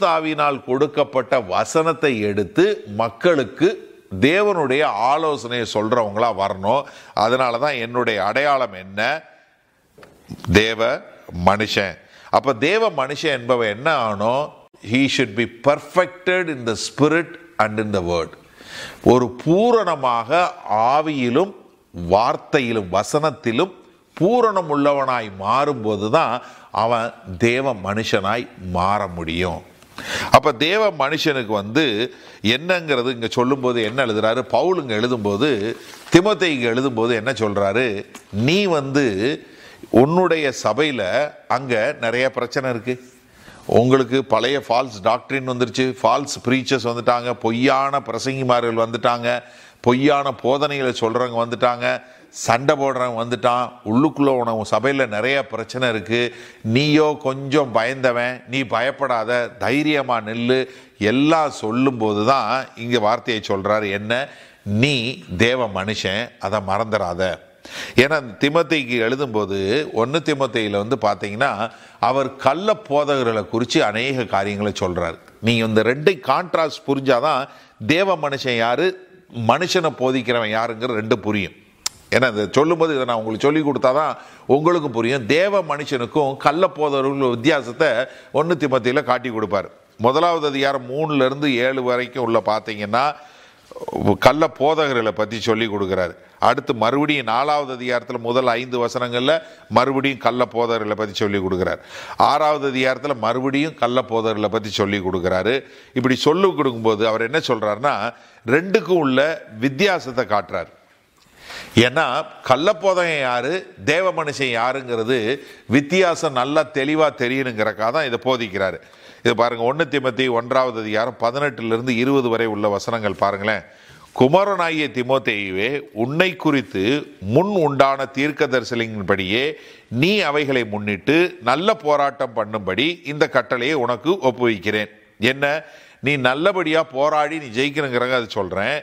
தாவினால் கொடுக்கப்பட்ட வசனத்தை எடுத்து மக்களுக்கு தேவனுடைய ஆலோசனையை சொல்றவங்களா வரணும் அதனால தான் என்னுடைய அடையாளம் என்ன தேவ மனுஷன் அப்ப தேவ மனுஷன் என்பவன் என்ன ஆனோம் he should be perfected in the spirit and in the word ஒரு பூரணமாக ஆவியிலும் வார்த்தையிலும் வசனத்திலும் பூரணம் உள்ளவனாய் மாறும்போது தான் அவன் தேவ மனுஷனாய் மாற முடியும் அப்ப தேவ மனுஷனுக்கு வந்து என்னங்கிறது இங்க சொல்லும்போது என்ன எழுதுறாரு பவுலுங்க எழுதும்போது திமுத்தைக்கு எழுதும்போது என்ன சொல்றாரு நீ வந்து உன்னுடைய சபையில அங்க நிறைய பிரச்சனை இருக்கு உங்களுக்கு பழைய ஃபால்ஸ் டாக்டரின் வந்துருச்சு ஃபால்ஸ் ப்ரீச்சர்ஸ் வந்துட்டாங்க பொய்யான பிரசங்கிமார்கள் வந்துட்டாங்க பொய்யான போதனைகளை சொல்றவங்க வந்துட்டாங்க சண்டை போடுறவங்க வந்துட்டான் உள்ளுக்குள்ள உனக்கு சபையில் நிறைய பிரச்சனை இருக்கு நீயோ கொஞ்சம் பயந்தவன் நீ பயப்படாத தைரியமா நில்லு எல்லாம் சொல்லும்போது தான் இங்க வார்த்தையை சொல்றாரு என்ன நீ தேவ மனுஷன் அதை மறந்துடாத ஏன்னா திமத்தைக்கு எழுதும்போது ஒன்று திமத்தையில் வந்து பார்த்தீங்கன்னா அவர் கள்ள போதகர்களை குறித்து அநேக காரியங்களை சொல்றாரு நீங்கள் இந்த ரெண்டை கான்ட்ராஸ்ட் புரிஞ்சாதான் தேவ மனுஷன் யாரு மனுஷனை போதிக்கிறவன் யாருங்கிற ரெண்டு புரியும் ஏன்னா இதை சொல்லும்போது இதை நான் உங்களுக்கு சொல்லி கொடுத்தாதான் உங்களுக்கும் புரியும் தேவ மனுஷனுக்கும் கள்ள போதவர்கள் வித்தியாசத்தை ஒன்று திமத்தையில் காட்டி கொடுப்பார் முதலாவது அதிகாரம் மூணுல இருந்து ஏழு வரைக்கும் உள்ள பார்த்தீங்கன்னா கள்ள போதகர்களை பற்றி சொல்லி கொடுக்குறாரு அடுத்து மறுபடியும் நாலாவது அதிகாரத்தில் முதல் ஐந்து வசனங்களில் மறுபடியும் கள்ள போதகர்களை பற்றி சொல்லி கொடுக்குறாரு ஆறாவது அதிகாரத்தில் மறுபடியும் கள்ள போதகர்களை பற்றி சொல்லி கொடுக்குறாரு இப்படி சொல்லி கொடுக்கும்போது அவர் என்ன சொல்றாருன்னா ரெண்டுக்கும் உள்ள வித்தியாசத்தை காட்டுறாரு ஏன்னா கள்ளப்போதகம் யாரு தேவ மனுஷன் யாருங்கிறது வித்தியாசம் நல்லா தெளிவா தெரியணுங்கிறக்காக தான் இதை போதிக்கிறாரு இது பாருங்க ஒன்று திமத்தி ஒன்றாவது அதிகாரம் பதினெட்டுல இருந்து இருபது வரை உள்ள வசனங்கள் பாருங்களேன் குமாரனாகிய திமோத்தேயுவே உன்னை குறித்து முன் உண்டான தீர்க்க தரிசனங்களின்படியே நீ அவைகளை முன்னிட்டு நல்ல போராட்டம் பண்ணும்படி இந்த கட்டளையை உனக்கு ஒப்புவிக்கிறேன் என்ன நீ நல்லபடியா போராடி நீ ஜெயிக்கணுங்கிறங்க அது சொல்றேன்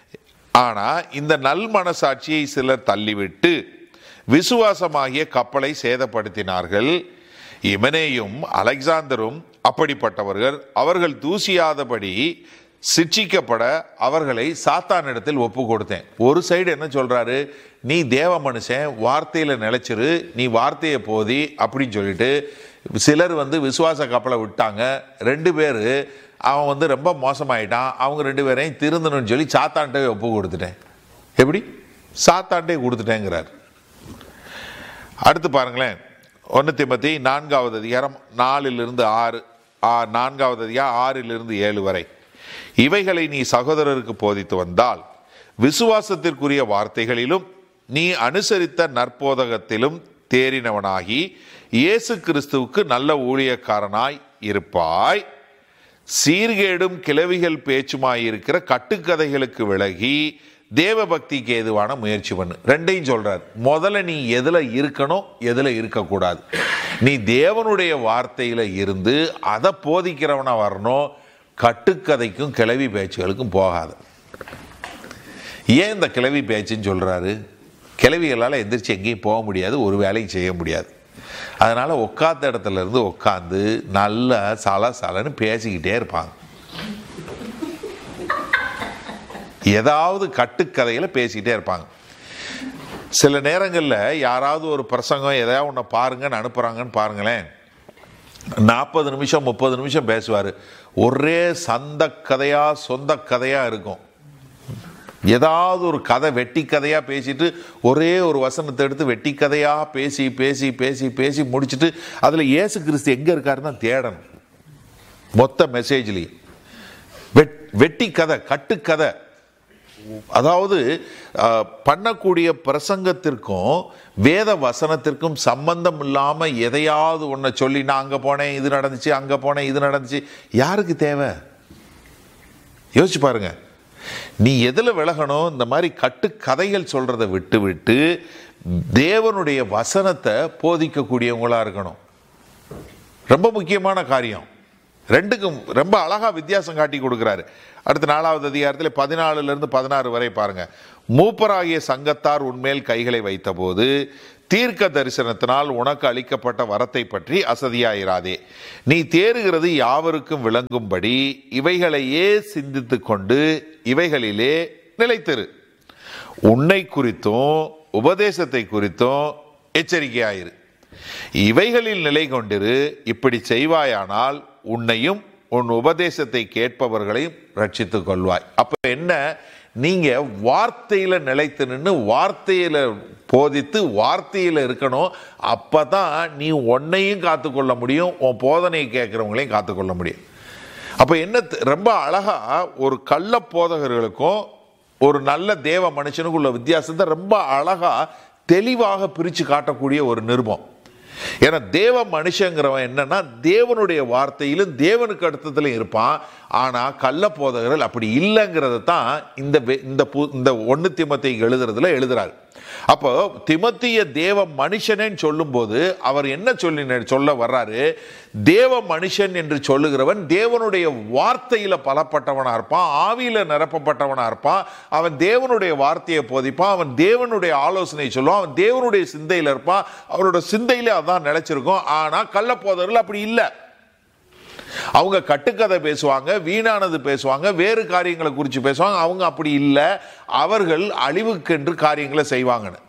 ஆனா இந்த நல் மனசாட்சியை சிலர் தள்ளிவிட்டு விசுவாசமாகிய கப்பலை சேதப்படுத்தினார்கள் இமனேயும் அலெக்சாந்தரும் அப்படிப்பட்டவர்கள் அவர்கள் தூசியாதபடி சிட்சிக்கப்பட அவர்களை சாத்தானிடத்தில் ஒப்பு கொடுத்தேன் ஒரு சைடு என்ன சொல்றாரு நீ தேவ மனுஷன் வார்த்தையில நிலைச்சிரு நீ வார்த்தையை போதி அப்படின்னு சொல்லிட்டு சிலர் வந்து விசுவாச கப்பலை விட்டாங்க ரெண்டு பேர் அவன் வந்து ரொம்ப மோசமாயிட்டான் அவங்க ரெண்டு பேரையும் திருந்தணும்னு சொல்லி சாத்தான்ட்டே ஒப்பு கொடுத்துட்டேன் எப்படி சாத்தான்ட்டே கொடுத்துட்டேங்கிறார் அடுத்து பாருங்களேன் ஒன்று திமத்தி நான்காவது அதிகாரம் நாலிலிருந்து ஆறு ஆ நான்காவது அதிகாரம் ஆறிலிருந்து ஏழு வரை இவைகளை நீ சகோதரருக்கு போதித்து வந்தால் விசுவாசத்திற்குரிய வார்த்தைகளிலும் நீ அனுசரித்த நற்போதகத்திலும் தேறினவனாகி இயேசு கிறிஸ்துவுக்கு நல்ல ஊழியக்காரனாய் இருப்பாய் சீர்கேடும் கிளவிகள் பேச்சுமாயிருக்கிற கட்டுக்கதைகளுக்கு விலகி தேவ பக்திக்கு ஏதுவான முயற்சி பண்ணு ரெண்டையும் சொல்றார் முதல்ல நீ எதுல இருக்கணும் எதுல இருக்கக்கூடாது நீ தேவனுடைய வார்த்தையில இருந்து அதை போதிக்கிறவனா வரணும் கட்டுக்கதைக்கும் கிளவி பேச்சுகளுக்கும் போகாது ஏன் இந்த கிளவி பேச்சுன்னு சொல்றாரு கிளவிகளால் எந்திரிச்சு எங்கேயும் போக முடியாது ஒரு வேலையும் செய்ய முடியாது அதனால உட்காந்த இடத்துல இருந்து உட்காந்து நல்ல சல சலன்னு பேசிக்கிட்டே இருப்பாங்க ஏதாவது கட்டுக்கதையில பேசிக்கிட்டே இருப்பாங்க சில நேரங்களில் யாராவது ஒரு பிரசங்கம் எதையாவது ஒன்று பாருங்கன்னு அனுப்புறாங்கன்னு பாருங்களேன் நாற்பது நிமிஷம் முப்பது நிமிஷம் பேசுவார் ஒரே சந்த கதையா சொந்த கதையா இருக்கும் ஏதாவது ஒரு கதை வெட்டி கதையா பேசிட்டு ஒரே ஒரு வசனத்தை எடுத்து வெட்டி கதையா பேசி பேசி பேசி பேசி முடிச்சுட்டு அதுல இயேசு கிறிஸ்து எங்க இருக்காருன்னு தான் தேடணும் மொத்த மெசேஜ்லயும் வெட்- வெட்டி கதை கட்டுக்கதை அதாவது அஹ், பண்ணக்கூடிய பிரசங்கத்திற்கும் வேத வசனத்திற்கும் சம்பந்தம் இல்லாம எதையாவது ஒன்றை சொல்லி நான் அங்க போனேன் இது நடந்துச்சு அங்க போனேன் இது நடந்துச்சு யாருக்கு தேவை யோசிச்சு பாருங்க நீ எதுல விலகணும் இந்த மாதிரி கட்டு கதைகள் சொல்றதை விட்டு விட்டு தேவனுடைய வசனத்தை போதிக்கக்கூடியவங்களா இருக்கணும் ரொம்ப முக்கியமான காரியம் ரெண்டுக்கும் ரொம்ப அழகா வித்தியாசம் காட்டி கொடுக்கிறாரு அடுத்த நாலாவது அதிகாரத்தில் பதினாலுல இருந்து பதினாறு வரை பாருங்க மூப்பராகிய சங்கத்தார் உன்மேல் கைகளை வைத்தபோது தீர்க்க தரிசனத்தினால் உனக்கு அளிக்கப்பட்ட வரத்தை பற்றி அசதியாயிராதே நீ தேறுகிறது யாவருக்கும் விளங்கும்படி இவைகளையே சிந்தித்துக் கொண்டு இவைகளிலே நிலைத்திரு உன்னை குறித்தும் உபதேசத்தை குறித்தும் எச்சரிக்கையாயிரு இவைகளில் நிலை கொண்டிரு இப்படி செய்வாயானால் உன்னையும் உன் உபதேசத்தை கேட்பவர்களையும் ரட்சித்துக் கொள்வாய் அப்ப என்ன நீங்க வார்த்தையில நிலைத்து நின்று வார்த்தையில போதித்து வார்த்தையில இருக்கணும் அப்பதான் நீ உன்னையும் காத்துக்கொள்ள முடியும் உன் போதனையை கேட்கிறவங்களையும் காத்துக்கொள்ள முடியும் அப்ப என்ன த- ரொம்ப அழகா ஒரு கள்ள போதகர்களுக்கும் ஒரு நல்ல தேவ மனுஷனுக்கும் உள்ள வித்தியாசத்தை ரொம்ப அழகா தெளிவாக பிரிச்சு காட்டக்கூடிய ஒரு நிருபம் ஏன்னா தேவ மனுஷங்கிறவன் என்னன்னா தேவனுடைய வார்த்தையிலும் தேவனுக்கு அடுத்ததுல இருப்பான் ஆனா கள்ள போதகர்கள் அப்படி இல்லைங்கிறத தான் இந்த வே- இந்த பு- இந்த ஒன்னு திமத்தை எழுதுறதுல எழுதுறாரு அப்போ திமத்திய தேவ மனுஷனேன்னு சொல்லும்போது அவர் என்ன சொல்லி சொல்ல வர்றாரு தேவ மனுஷன் என்று சொல்லுகிறவன் தேவனுடைய வார்த்தையில பலப்பட்டவனா இருப்பான் ஆவியில நிரப்பப்பட்டவனா இருப்பான் அவன் தேவனுடைய வார்த்தையை போதிப்பான் அவன் தேவனுடைய ஆலோசனை சொல்லுவான் அவன் தேவனுடைய சிந்தையில இருப்பான் அவரோட சிந்தையில அதான் நிலைச்சிருக்கும் ஆனா கள்ளப்போதர்கள் அப்படி இல்லை அவங்க கட்டுக்கதை பேசுவாங்க வீணானது பேசுவாங்க வேறு காரியங்களை குறித்து பேசுவாங்க அவங்க அப்படி இல்லை அவர்கள் அழிவுக்கென்று காரியங்களை செய்வாங்கன்னு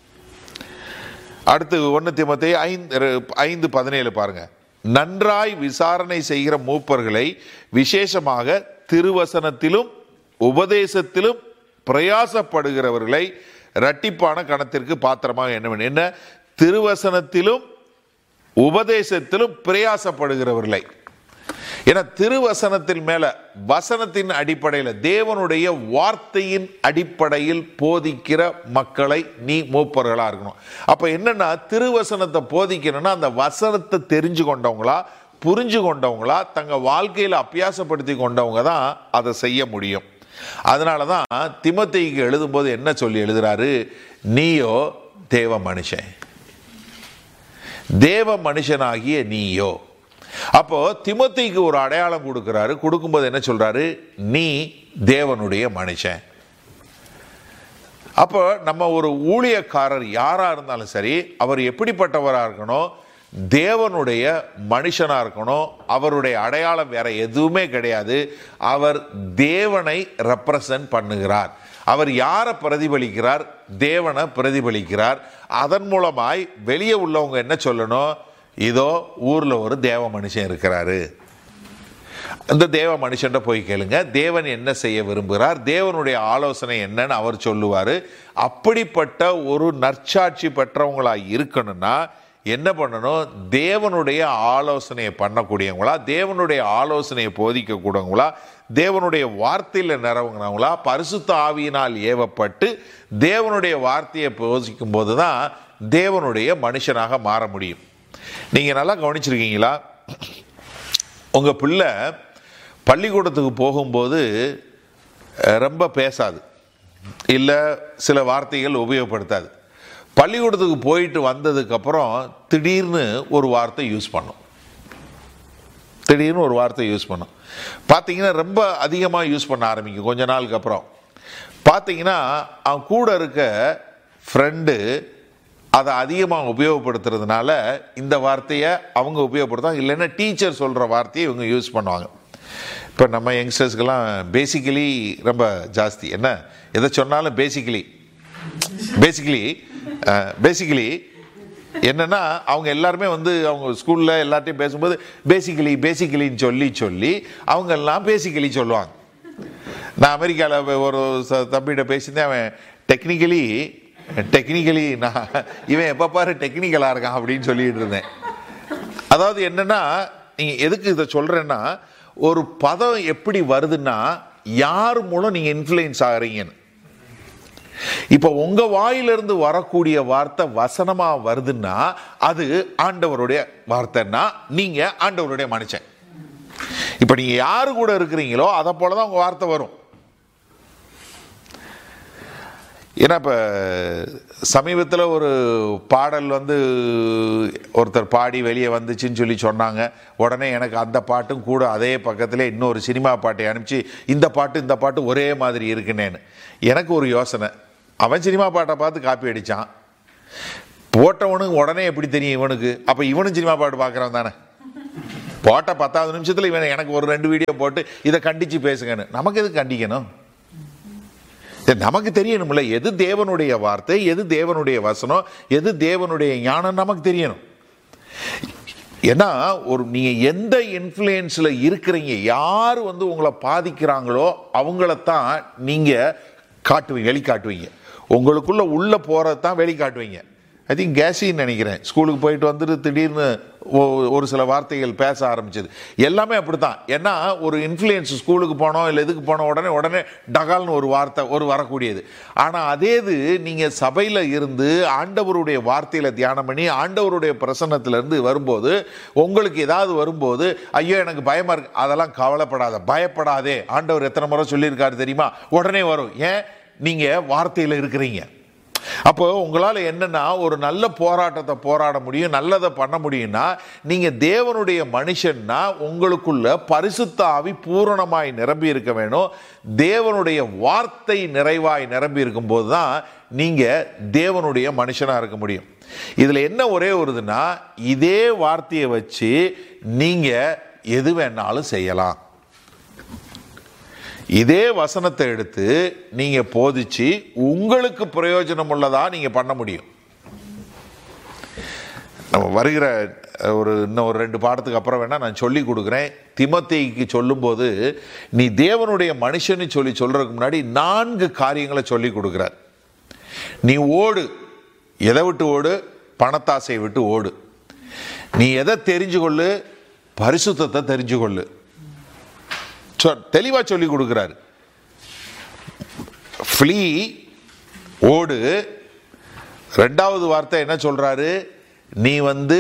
அடுத்து ஒன்று திமத்தை ஐந்து ஐந்து பதினேழு பாருங்க நன்றாய் விசாரணை செய்கிற மூப்பர்களை விசேஷமாக திருவசனத்திலும் உபதேசத்திலும் பிரயாசப்படுகிறவர்களை இரட்டிப்பான கணத்திற்கு பாத்திரமாக என்ன வேணும்? என்ன திருவசனத்திலும் உபதேசத்திலும் பிரயாசப்படுகிறவர்களை ஏன்னா திருவசனத்தின் மேல வசனத்தின் அடிப்படையில் தேவனுடைய வார்த்தையின் அடிப்படையில் போதிக்கிற மக்களை நீ மூப்பர்களா இருக்கணும் அப்ப என்னன்னா திருவசனத்தை போதிக்கணும்னா அந்த வசனத்தை தெரிஞ்சு கொண்டவங்களா புரிஞ்சு கொண்டவங்களா தங்க வாழ்க்கையில் அபியாசப்படுத்தி கொண்டவங்க தான் அதை செய்ய முடியும் அதனால தான் திமத்தைக்கு எழுதும்போது என்ன சொல்லி எழுதுறாரு நீயோ தேவ மனுஷன் தேவ மனுஷனாகிய நீயோ அப்போ திமோத்தேயுக்கு ஒரு அடையாளம் கொடுக்கிறாரு கொடுக்கும்போது என்ன சொல்றாரு நீ தேவனுடைய மனுஷன் அப்போ நம்ம ஒரு ஊழியக்காரர் யாரா இருந்தாலும் சரி அவர் எப்படிப்பட்டவரா இருக்கணும் தேவனுடைய மனுஷனா இருக்கணும் அவருடைய அடையாளம் வேற எதுவுமே கிடையாது அவர் தேவனை ரெப்ரசன்ட் பண்ணுகிறார் அவர் யாரை பிரதிபலிக்கிறார் தேவனை பிரதிபலிக்கிறார் அதன் மூலமாய் வெளியே உள்ளவங்க என்ன சொல்லணும் இதோ ஊர்ல ஒரு தேவ மனுஷன் இருக்கிறாரு அந்த தேவ மனுஷன்ட்ட போய் கேளுங்க தேவன் என்ன செய்ய விரும்புகிறார் தேவனுடைய ஆலோசனை என்னன்னு அவர் சொல்லுவார் அப்படிப்பட்ட ஒரு நற்சாட்சி பெற்றவங்களா இருக்கணும்னா என்ன பண்ணணும் தேவனுடைய ஆலோசனையை பண்ணக்கூடியவங்களா தேவனுடைய ஆலோசனையை போதிக்கக்கூடியவங்களா தேவனுடைய வார்த்தையில் நிறவுங்கிறவங்களா பரிசுத்த ஆவியினால் ஏவப்பட்டு தேவனுடைய வார்த்தையை போதிக்கும் போது தான் தேவனுடைய மனுஷனாக மாற முடியும் நீங்கள் நல்லா கவனிச்சிருக்கீங்களா உங்கள் பிள்ளை பள்ளிக்கூடத்துக்கு போகும்போது அஹ், ரொம்ப பேசாது இல்லை சில வார்த்தைகள் உபயோகப்படுத்தாது பள்ளிக்கூடத்துக்கு போயிட்டு வந்ததுக்கப்புறம் திடீர்னு ஒரு வார்த்தை யூஸ் பண்ணும் திடீர்னு ஒரு வார்த்தை யூஸ் பண்ணும் பார்த்தீங்கன்னா ரொம்ப அதிகமாக யூஸ் பண்ண ஆரம்பிக்கும் கொஞ்ச நாளுக்கு அப்புறம் பார்த்தீங்கன்னா அவன் கூட இருக்க ஃப்ரெண்டு அதை அதிகமாக உபயோகப்படுத்துறதுனால இந்த வார்த்தையை அவங்க உபயோகப்படுத்துவாங்க இல்லைன்னா டீச்சர் சொல்கிற வார்த்தையை இவங்க யூஸ் பண்ணுவாங்க இப்போ நம்ம யங்ஸ்டர்ஸ்க்கெல்லாம் பேசிக்கலி ரொம்ப ஜாஸ்தி என்ன எதை சொன்னாலும் பேசிக்கலி பேசிக்கலி பேசிக்கலி என்னன்னா அவங்க எல்லாருமே வந்து அவங்க ஸ்கூலில் எல்லார்ட்டையும் பேசும்போது பேசிக்கலி பேசிக்கலின்னு சொல்லி சொல்லி அவங்க எல்லாம் பேசிக்கலி சொல்லுவாங்க நான் அமெரிக்காவில் ஒரு ச- தம்பிகிட்ட பேசியிருந்தேன் அவன் டெக்னிக்கலி டெக்னிக்கலி நான் இவன் எப்போ பாரு டெக்னிக்கலாக இருக்கான் அப்படின்னு சொல்லிட்டு இருந்தேன் அதாவது என்னன்னா நீங்கள் எதுக்கு இதை சொல்கிறேன்னா ஒரு பதம் எப்படி வருதுன்னா யார் மூலம் நீங்கள் இன்ஃப்ளூயன்ஸ் ஆகிறீங்கன்னு இப்போ உங்க வாயிலிருந்து வரக்கூடிய வார்த்தை வசனமா வருதுன்னா அது ஆண்டவருடைய வார்த்தைன்னா நீங்க ஆண்டவருடைய மனுஷன் இப்போ நீங்க யாரு கூட இருக்கிறீங்களோ அதை போலதான் உங்க வார்த்தை வரும் ஏன்னா இப்போ சமீபத்தில் ஒரு பாடல் வந்து ஒருத்தர் பாடி வெளியே வந்துச்சுன்னு சொல்லி சொன்னாங்க உடனே எனக்கு அந்த பாட்டும் கூட அதே பக்கத்தில் இன்னொரு சினிமா பாட்டை அனுப்பிச்சு இந்த பாட்டு இந்த பாட்டு ஒரே மாதிரி இருக்குனேன்னு எனக்கு ஒரு யோசனை அவன் சினிமா பாட்டை பார்த்து காப்பி அடித்தான் போட்டவனுக்கு உடனே எப்படி தெரியும் இவனுக்கு அப்ப இவனும் சினிமா பாட்டு பார்க்கறவன் தானே போட்ட பத்தாவது நிமிஷத்துல இவன் எனக்கு ஒரு ரெண்டு வீடியோ போட்டு இதை கண்டிச்சு பேசுங்கன்னு நமக்கு எது கண்டிக்கணும் இது நமக்கு தெரியணும்ல எது தேவனுடைய வார்த்தை எது தேவனுடைய வசனம் எது தேவனுடைய ஞானம் நமக்கு தெரியணும் ஏன்னா ஒரு நீங்க எந்த இன்ஃப்ளூயன்ஸ்ல இருக்கிறீங்க யார் வந்து உங்களை பாதிக்கிறாங்களோ அவங்களத்தான் நீங்க காட்டுவீங்க வெளிக்காட்டுவீங்க உங்களுக்குள்ள உள்ள போறது தான் வெளிக்காட்டுவீங்க ஐ திங்க் கேசின்னு நினைக்கிறேன் ஸ்கூலுக்கு போயிட்டு வந்துட்டு திடீர்னு ஒ- ஒரு சில வார்த்தைகள் பேச ஆரம்பிச்சது எல்லாமே அப்படித்தான் ஏன்னா ஒரு இன்ஃப்ளூயன்ஸ் ஸ்கூலுக்கு போனோம் இல்லை எதுக்கு போனோம் உடனே உடனே டகால்னு ஒரு வார்த்தை ஒரு வரக்கூடியது ஆனால் அதே இது நீங்கள் சபையில் இருந்து ஆண்டவருடைய வார்த்தையில தியானம் பண்ணி ஆண்டவருடைய பிரசன்னத்துல இருந்து வரும்போது உங்களுக்கு ஏதாவது வரும்போது ஐயோ எனக்கு பயமா இருக்கு அதெல்லாம் கவலைப்படாத பயப்படாதே ஆண்டவர் எத்தனை முறை சொல்லியிருக்காரு தெரியுமா உடனே வரும் ஏன் நீங்க வார்த்தையில இருக்கிறீங்க அப்போ உங்களால் என்னன்னா ஒரு நல்ல போராட்டத்தை போராட முடியும் நல்லதை பண்ண முடியும்னா நீங்க தேவனுடைய மனுஷன்னா உங்களுக்குள்ள பரிசுத்த ஆவி பூரணமாய் நிரம்பி இருக்க வேணும் தேவனுடைய வார்த்தை நிறைவாய் நிரம்பி இருக்கும்போது தான் நீங்க தேவனுடைய மனுஷனா இருக்க முடியும் இதுல என்ன ஒரே வருதுன்னா இதே வார்த்தையை வச்சு நீங்க எது வேணாலும் செய்யலாம் இதே வசனத்தை எடுத்து நீங்க போதிச்சு உங்களுக்கு பிரயோஜனம் உள்ளதா நீங்க பண்ண முடியும் நம்ம வருகிற அஹ், ஒரு இன்னும் ஒரு ரெண்டு பாடத்துக்கு அப்புறம் வேணா நான் சொல்லி கொடுக்குறேன் திமத்தேய்க்கு சொல்லும்போது நீ தேவனுடைய மனுஷன்னு சொல்லி சொல்றதுக்கு முன்னாடி நான்கு காரியங்களை சொல்லி கொடுக்குறார் நீ ஓடு எதை விட்டு ஓடு பணத்தாசை விட்டு ஓடு நீ எதை தெரிஞ்சு கொள்ளு பரிசுத்தத்தை தெரிஞ்சு கொள்ளு சொ- தெளிவா சொல்லி கொடுக்கிறாரு ஃப்ளீ ஓடு ரெண்டாவது வார்த்தை என்ன சொல்றாரு நீ வந்து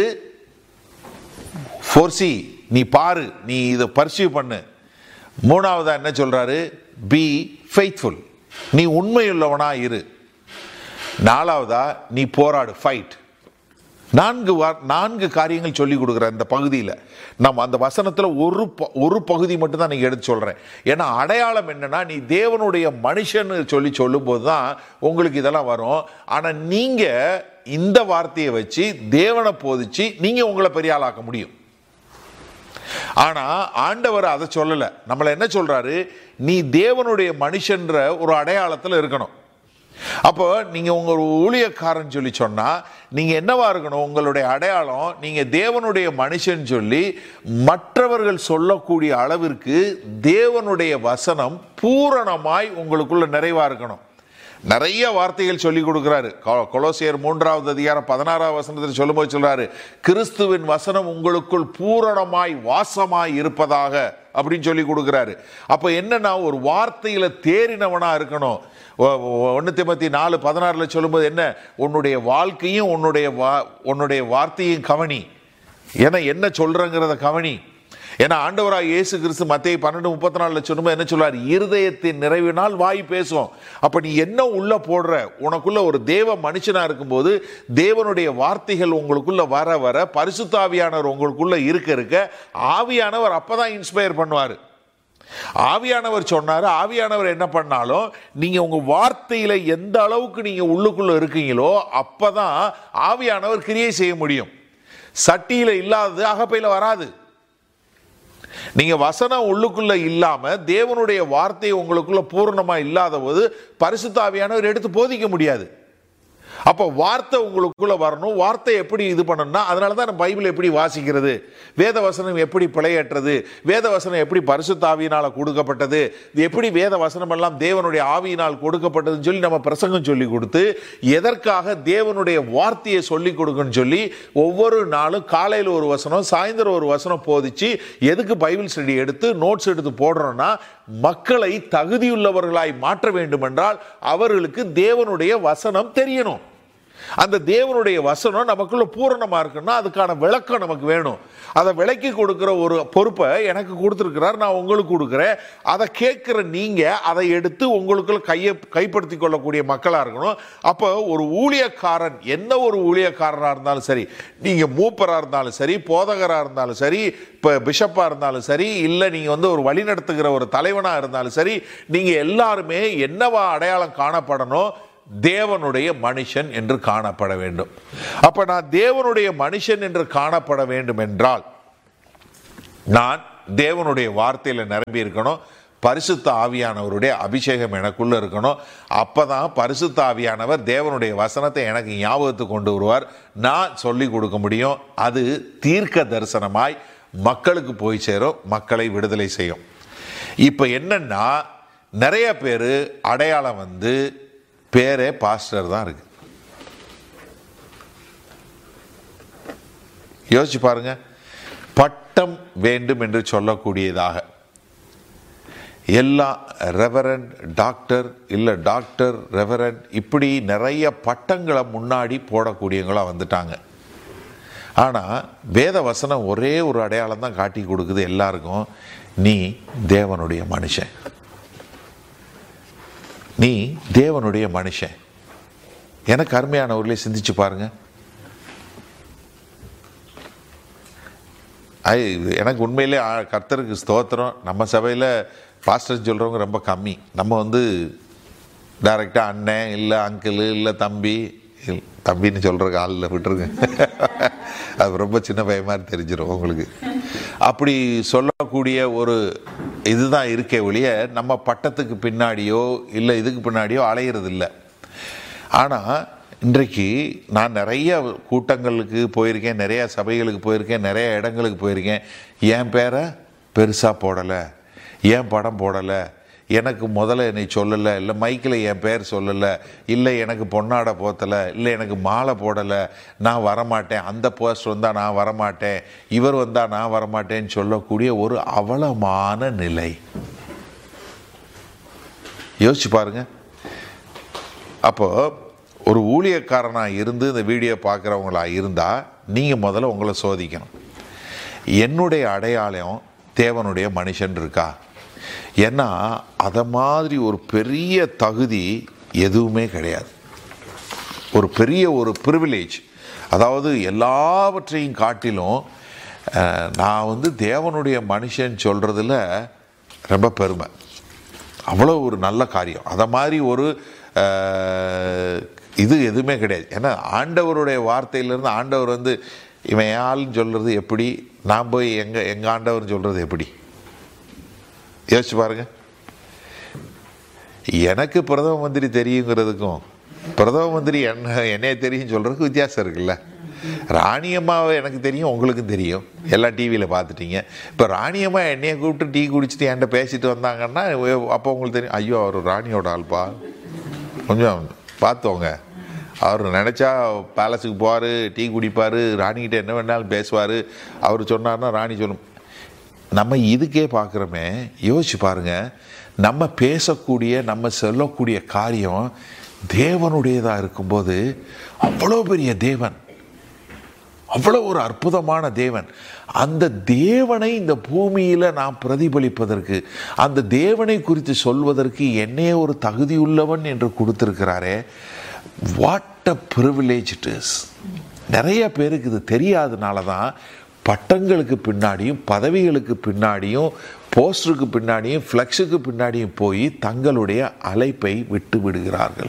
ஃபோர்சி நீ பாரு நீ இதை பர்சியூ பண்ணு மூணாவதா என்ன சொல்றாரு பி ஃபெய்த்ஃபுல் நீ உண்மையுள்ளவனா இரு நாலாவதா நீ போராடு ஃபைட் நான்கு வா- நான்கு காரியங்கள் சொல்லி கொடுக்குற இந்த பகுதியில் நம்ம அந்த வசனத்தில் ஒரு ப- ஒரு பகுதி மட்டும் தான் நீங்கள் எடுத்து சொல்கிறேன் ஏன்னா அடையாளம் என்னன்னா நீ தேவனுடைய மனுஷன்னு சொல்லி சொல்லும்போது தான் உங்களுக்கு இதெல்லாம் வரும் ஆனால் நீங்கள் இந்த வார்த்தையை வச்சு தேவனை போதிச்சு நீங்கள் உங்களை பெரிய ஆளாக்க முடியும் ஆனா ஆண்டவர் அதை சொல்லல நம்மள என்ன சொல்றாரு நீ தேவனுடைய மனுஷன்ற ஒரு அடையாளத்துல இருக்கணும் அப்போ நீங்க உங்க ஒரு ஊழியக்காரன் சொல்லி சொன்னா நீங்க என்னவா இருக்கணும் உங்களுடைய அடையாளம் நீங்க தேவனுடைய மனுஷன் சொல்லி மற்றவர்கள் சொல்லக்கூடிய அளவிற்கு தேவனுடைய வசனம் பூரணமாய் உங்களுக்குள்ள நிறைவா இருக்கணும் நிறைய வார்த்தைகள் சொல்லி கொடுக்கிறாரு கொ- கொலோசியர் மூன்றாவது அதிகாரம் பதினாறாவது வசனத்தில் சொல்லும்போது சொல்றாரு கிறிஸ்துவின் வசனம் உங்களுக்குள் பூரணமாய் வாசமாய் இருப்பதாக அப்படின்னு சொல்லி கொடுக்கிறாரு அப்ப என்னன்னா ஒரு வார்த்தையில தேறினவனா இருக்கணும் ஒ- ஒ- ஒண்ணு திமத்தி நாலு பதினாறுல சொல்லும்போது என்ன உன்னுடைய வாழ்க்கையும் உன்னுடைய வா- உன்னுடைய வார்த்தையும் கவனி ஏன்னா என்ன சொல்றங்கிறத கவனி ஏன்னா ஆண்டவராக இயேசு கிறிஸ்து மத்திய பன்னெண்டு முப்பத்தி நாலுல சொல்லும்போது என்ன சொல்றாரு இருதயத்தின் நிறைவினால் வாய் பேசும் அப்ப நீ என்ன உள்ள போடுற உனக்குள்ள ஒரு தேவ மனுஷனா இருக்கும்போது தேவனுடைய வார்த்தைகள் உங்களுக்குள்ள வர வர பரிசுத்தாவியானவர் உங்களுக்குள்ள இருக்க இருக்க ஆவியானவர் அப்பதான் இன்ஸ்பயர் பண்ணுவாரு ஆவியானவர் சொன்னாரு ஆவியானவர் என்ன பண்ணாலும் நீங்க உங்க வார்த்தையில எந்த அளவுக்கு நீங்க உள்ளுக்குள்ள இருக்கீங்களோ அப்பதான் ஆவியானவர் கிரியை செய்ய முடியும் சட்டியில இல்லாதது அகப்பையில வராது நீங்க வசனம் உள்ளுக்குள்ள இல்லாம தேவனுடைய வார்த்தை உங்களுக்குள்ள பூரணமா இல்லாத போது பரிசுத்த ஆவியானவர் எடுத்து போதிக்க முடியாது அப்போ வார்த்தை உங்களுக்குள்ள வரணும் வார்த்தை எப்படி இது பண்ணணும்னா அதனால தான் பைபிள் எப்படி வாசிக்கிறது வேத வசனம் எப்படி பிழையற்றது வேத வசனம் எப்படி பரிசுத்த ஆவியினால கொடுக்கப்பட்டது இது எப்படி வேத வசனம் எல்லாம் தேவனுடைய ஆவியினால் கொடுக்கப்பட்டதுன்னு சொல்லி நம்ம பிரசங்கம் சொல்லி கொடுத்து எதற்காக தேவனுடைய வார்த்தையை சொல்லி கொடுக்கணும்னு சொல்லி ஒவ்வொரு நாளும் காலையில் ஒரு வசனம் சாயந்தரம் ஒரு வசனம் போதிச்சு எதுக்கு பைபிள் ஸ்டடி எடுத்து நோட்ஸ் எடுத்து போடுறோம்னா மக்களை தகுதியுள்ளவர்களாய் மாற்ற வேண்டும் என்றால் அவர்களுக்கு தேவனுடைய வசனம் தெரியணும் அந்த தேவனுடைய வசனம் நமக்குள்ள பூரணமா இருக்குன்னா அதுக்கான விளக்கம் நமக்கு வேணும் அதை விளக்கி கொடுக்கிற ஒரு பொறுப்பை எனக்கு கொடுத்துருக்கிறார் நான் உங்களுக்கு கொடுக்குறேன் அதை கேட்கிற நீங்க அதை எடுத்து உங்களுக்குள்ள கையை கைப்படுத்தி கொள்ளக்கூடிய மக்களா இருக்கணும் அப்போ ஒரு ஊழியக்காரன் என்ன ஒரு ஊழியக்காரனா இருந்தாலும் சரி நீங்க மூப்பரா இருந்தாலும் சரி போதகரா இருந்தாலும் சரி இப்போ பிஷப்பா இருந்தாலும் சரி இல்லை நீங்க வந்து ஒரு வழி நடத்துகிற ஒரு தலைவனா இருந்தாலும் சரி நீங்க எல்லாருமே என்னவா அடையாளம் காணப்படணும் தேவனுடைய மனுஷன் என்று காணப்பட வேண்டும் அப்ப நான் தேவனுடைய மனுஷன் என்று காணப்பட வேண்டும் என்றால் நான் தேவனுடைய வார்த்தையில நிரம்பி இருக்கணும் பரிசுத்த ஆவியானவருடைய அபிஷேகம் எனக்குள்ள இருக்கணும் அப்பதான் பரிசுத்த ஆவியானவர் தேவனுடைய வசனத்தை எனக்கு ஞாபகத்துக்கு கொண்டு வருவார் நான் சொல்லி கொடுக்க முடியும் அது தீர்க்க தரிசனமாய் மக்களுக்கு போய் சேரும் மக்களை விடுதலை செய்யும் இப்போ என்னன்னா நிறைய பேர் அடையாளம் வந்து பேரே பாஸ்டர் தான் இருக்கு யோசிச்சு பாருங்க பட்டம் வேண்டும் என்று சொல்லக்கூடியதாக எல்லா ரெவரண்ட் டாக்டர் இல்லை டாக்டர் ரெவரண்ட் இப்படி நிறைய பட்டங்களை முன்னாடி போடக்கூடியவங்களாக வந்துட்டாங்க ஆனால் வேத வசனம் ஒரே ஒரு அடையாளம் தான் காட்டி கொடுக்குது எல்லாருக்கும் நீ தேவனுடைய மனுஷன் நீ தேவனுடைய மனுஷன் எனக்கு அருமையானவர்களே சிந்திச்சு பாருங்க ஐ எனக்கு உண்மையிலே ஆ- கர்த்தருக்கு ஸ்தோத்திரம் நம்ம சபையில் பாஸ்டர் சொல்கிறவங்க ரொம்ப கம்மி நம்ம வந்து டைரெக்டாக அண்ணன் இல்லை அங்கிள் இல்லை தம்பி இல்ல, தம்பின்னு சொல்கிறக்கு ஆளில் விட்டுருங்க அது ரொம்ப சின்ன பையன் மாதிரி தெரிஞ்சிடும் உங்களுக்கு அப்படி சொல்லக்கூடிய ஒரு இதுதான் இருக்கே ஒழிய நம்ம பட்டத்துக்கு பின்னாடியோ இல்லை இதுக்கு பின்னாடியோ அலையிறது இல்லை ஆனால் இன்றைக்கு நான் நிறைய கூட்டங்களுக்கு போயிருக்கேன் நிறைய சபைகளுக்கு போயிருக்கேன் நிறைய இடங்களுக்கு போயிருக்கேன் என் பேரை பெருசாக போடலை ஏன் படம் போடலை எனக்கு முதல்ல என்னை சொல்லலை இல்லை மைக்கில் என் பேர் சொல்லலை இல்லை எனக்கு பொன்னாடை போத்தலை இல்லை எனக்கு மாலை போடலை நான் வரமாட்டேன் அந்த போஸ்ட் வந்தால் நான் வரமாட்டேன் இவர் வந்தால் நான் வரமாட்டேன்னு சொல்லக்கூடிய ஒரு அவலமான நிலை யோசிச்சு பாருங்க அப்போ ஒரு ஊழியக்காரனாக இருந்து இந்த வீடியோ பார்க்குறவங்களா இருந்தால் நீங்கள் முதல்ல உங்களை சோதிக்கணும் என்னுடைய அடையாளம் தேவனுடைய மனுஷன் இருக்கா ஏன்னா அதை மாதிரி ஒரு பெரிய தகுதி எதுவுமே கிடையாது ஒரு பெரிய ஒரு ப்ரிவிலேஜ் அதாவது எல்லாவற்றையும் காட்டிலும் அஹ், நான் வந்து தேவனுடைய மனுஷன் சொல்கிறதுல ரொம்ப பெருமை அவ்வளோ ஒரு நல்ல காரியம் அதை மாதிரி ஒரு அஹ், இது எதுவுமே கிடையாது ஏன்னா ஆண்டவருடைய வார்த்தையிலேருந்து ஆண்டவர் வந்து இவன் என் ஆள்னு சொல்கிறது எப்படி நான் போய் எங்கள் எங்கள் ஆண்டவர்னு சொல்கிறது எப்படி யோசிச்சு பாருங்க எனக்கு பிரதம மந்திரி தெரியுங்கிறதுக்கும் பிரதம மந்திரி என்ன என்னைய தெரியும் சொல்கிறதுக்கு வித்தியாசம் இருக்குல்ல ராணியம்மாவை எனக்கு தெரியும் உங்களுக்கும் தெரியும் எல்லாம் டிவியில் பார்த்துட்டீங்க இப்போ ராணியம்மா என்னைய கூப்பிட்டு டீ குடிச்சிட்டு என்கிட்ட பேசிட்டு வந்தாங்கன்னா அப்போ உங்களுக்கு தெரியும் ஐயோ அவர் ராணியோட ஆள்பா கொஞ்சம் பார்த்தோங்க அவர் நினச்சா பேலஸுக்கு போவார் டீ குடிப்பார் ராணிகிட்ட என்ன வேணாலும் பேசுவார் அவர் சொன்னார்னா ராணி சொல்லும் நம்ம இதுக்கே பார்க்குறோமே யோசிச்சு பாருங்க நம்ம பேசக்கூடிய நம்ம சொல்லக்கூடிய காரியம் தேவனுடையதாக இருக்கும்போது அவ்வளோ பெரிய தேவன் அவ்வளோ ஒரு அற்புதமான தேவன் அந்த தேவனை இந்த பூமியில் நாம் பிரதிபலிப்பதற்கு அந்த தேவனை குறித்து சொல்வதற்கு என்னே ஒரு தகுதியுள்ளவன் என்று கொடுத்திருக்கிறாரே what a privilege it is நிறைய பேருக்கு இது தெரியாதனால தான் பட்டங்களுக்கு பின்னாடியும் பதவிகளுக்கு பின்னாடியும் போஸ்டருக்கு பின்னாடியும் ஃப்ளெக்ஸுக்கு பின்னாடியும் போய் தங்களுடைய அழைப்பை விட்டு விடுகிறார்கள்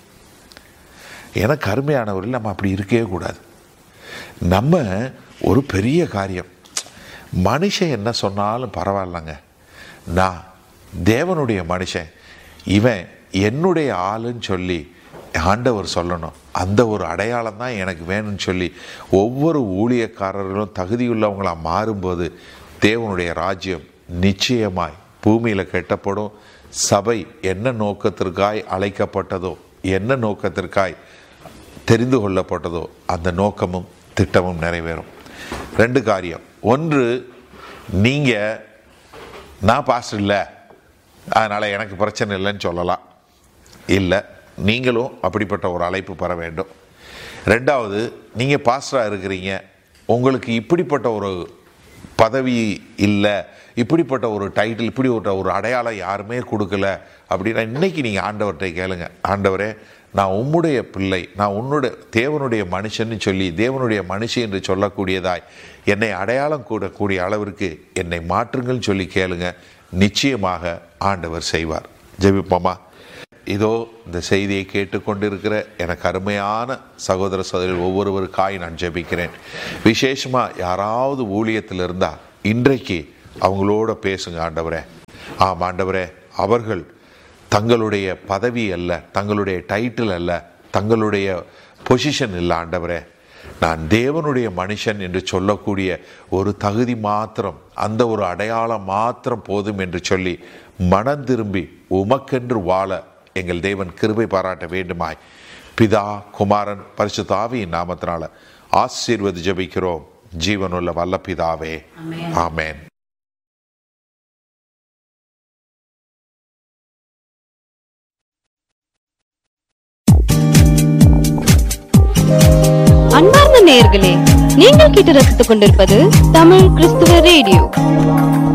எனக்கு அருமையானவர்கள் நம்ம அப்படி இருக்கவே கூடாது நம்ம ஒரு பெரிய காரியம் மனுஷன் என்ன சொன்னாலும் பரவாயில்லங்க நான் தேவனுடைய மனுஷன் இவன் என்னுடைய ஆளுன்னு சொல்லி ஆண்டவர் சொல்லணும் அந்த ஒரு அடையாளம் தான் எனக்கு வேணும்னு சொல்லி ஒவ்வொரு ஊழியக்காரர்களும் தகுதியுள்ளவங்களா மாறும்போது தேவனுடைய ராஜ்யம் நிச்சயமாய் பூமியில் கெட்டப்படும் சபை என்ன நோக்கத்திற்காய் அழைக்கப்பட்டதோ என்ன நோக்கத்திற்காய் தெரிந்து கொள்ளப்பட்டதோ அந்த நோக்கமும் திட்டமும் நிறைவேறும் ரெண்டு காரியம் ஒன்று நீங்கள் நான் பாஸ்டர் இல்லை அதனால் எனக்கு பிரச்சனை இல்லைன்னு சொல்லலாம் இல்லை நீங்களும் அப்படிப்பட்ட ஒரு அழைப்பு பெற வேண்டும் ரெண்டாவது நீங்கள் பாஸ்டராக இருக்கிறீங்க உங்களுக்கு இப்படிப்பட்ட ஒரு பதவி இல்லை இப்படிப்பட்ட ஒரு டைட்டில் இப்படி ஒரு ஒரு அடையாளம் யாருமே கொடுக்கல அப்படின்னா இன்னைக்கு நீங்கள் ஆண்டவர்கிட்ட கேளுங்க ஆண்டவரே நான் உம்முடைய பிள்ளை நான் உன்னுடைய தேவனுடைய மனுஷன்னு சொல்லி தேவனுடைய மனுஷி என்று சொல்லக்கூடியதாய் என்னை அடையாளம் கூடக்கூடிய அளவிற்கு என்னை மாற்றுங்கள்னு சொல்லி கேளுங்க நிச்சயமாக ஆண்டவர் செய்வார் ஜெபிப்போமா இதோ இந்த செய்தியை கேட்டுக்கொண்டிருக்கிற எனக்கு அருமையான சகோதர சகோதரிகள் ஒவ்வொருவருக்காய் நான் ஜெபிக்கிறேன் விசேஷமாக யாராவது ஊழியத்தில் இருந்தால் இன்றைக்கு அவங்களோட பேசுங்க ஆண்டவரே ஆம் ஆண்டவரே அவர்கள் தங்களுடைய பதவி அல்ல தங்களுடைய டைட்டில் அல்ல தங்களுடைய பொசிஷன் இல்லை ஆண்டவரே நான் தேவனுடைய மனுஷன் என்று சொல்லக்கூடிய ஒரு தகுதி மாத்திரம் அந்த ஒரு அடையாளம் மாத்திரம் போதும் என்று சொல்லி மனம் திரும்பி உமக்கென்று வாழ எங்கள் தேவன் கிருபை பாராட்ட வேண்டுமாய் பிதா குமாரன் பரிசுத்த ஆவியின் நாமத்தினால ஆசீர்வதி ஜெபிக்கிறோம் ஜீவனுள்ள வல்ல பிதாவே ஆமென் அன்பார்ந்த நேயர்களே நீங்கள் கேட்டு ரசித்துக் கொண்டிருப்பது தமிழ் கிறிஸ்துவ ரேடியோ